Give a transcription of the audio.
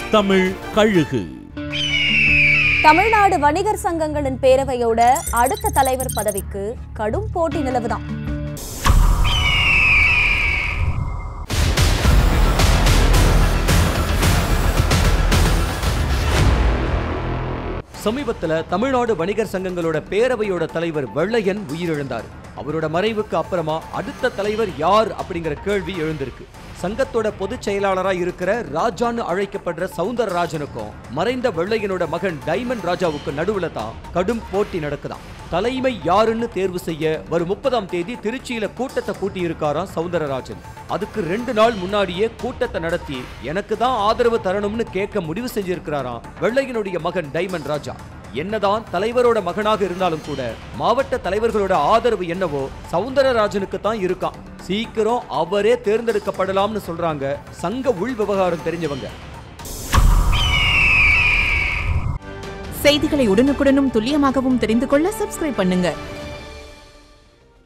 தமிழ் கழுகு தமிழ்நாடு வணிகர் சங்கங்களின் பேரவையோட அடுத்த தலைவர் பதவிக்கு கடும் போட்டி நிலவுதான் சமீபத்துல தமிழ்நாடு வணிகர் சங்கங்களோட பேரவையோட தலைவர் வெள்ளையன் உயிரிழந்தார் அவரோட மறைவுக்கு அப்புறமா அடுத்த தலைவர் யார் அப்படிங்கிற கேள்வி எழுந்திருக்கு சங்கத்தோட பொதுச் செயலாளரா இருக்கிற ராஜான்னு அழைக்கப்படுற சவுந்தரராஜனுக்கும் மறைந்த வெள்ளையனோட மகன் டைமண்ட் ராஜாவுக்கு நடுவுல தான் கடும் போட்டி நடக்குதாம் தலைமை யாருன்னு தேர்வு செய்ய வரும் முப்பதாம் தேதி திருச்சியில கூட்டத்தை கூட்டி இருக்காராம் சவுந்தரராஜன் அதுக்கு ரெண்டு நாள் முன்னாடியே கூட்டத்தை நடத்தி எனக்கு தான் ஆதரவு தரணும்னு கேட்க முடிவு செஞ்சிருக்கிறாராம் வெள்ளையனுடைய மகன் டைமண்ட் ராஜா என்னதான் தலைவரோட மகனாக இருந்தாலும் கூட மாவட்ட தலைவர்களோட ஆதரவு என்னவோ சவுந்தரராஜனுக்கு தான் இருக்கான் சீக்கிரம் அவரே தேர்ந்தெடுக்கப்படலாம்னு சொல்றாங்க சங்க உள் விவகாரம் தெரிஞ்சவங்க செய்திகளை உடனுக்குடனும் துல்லியமாகவும் தெரிந்து கொள்ள சப்ஸ்கிரைப் பண்ணுங்க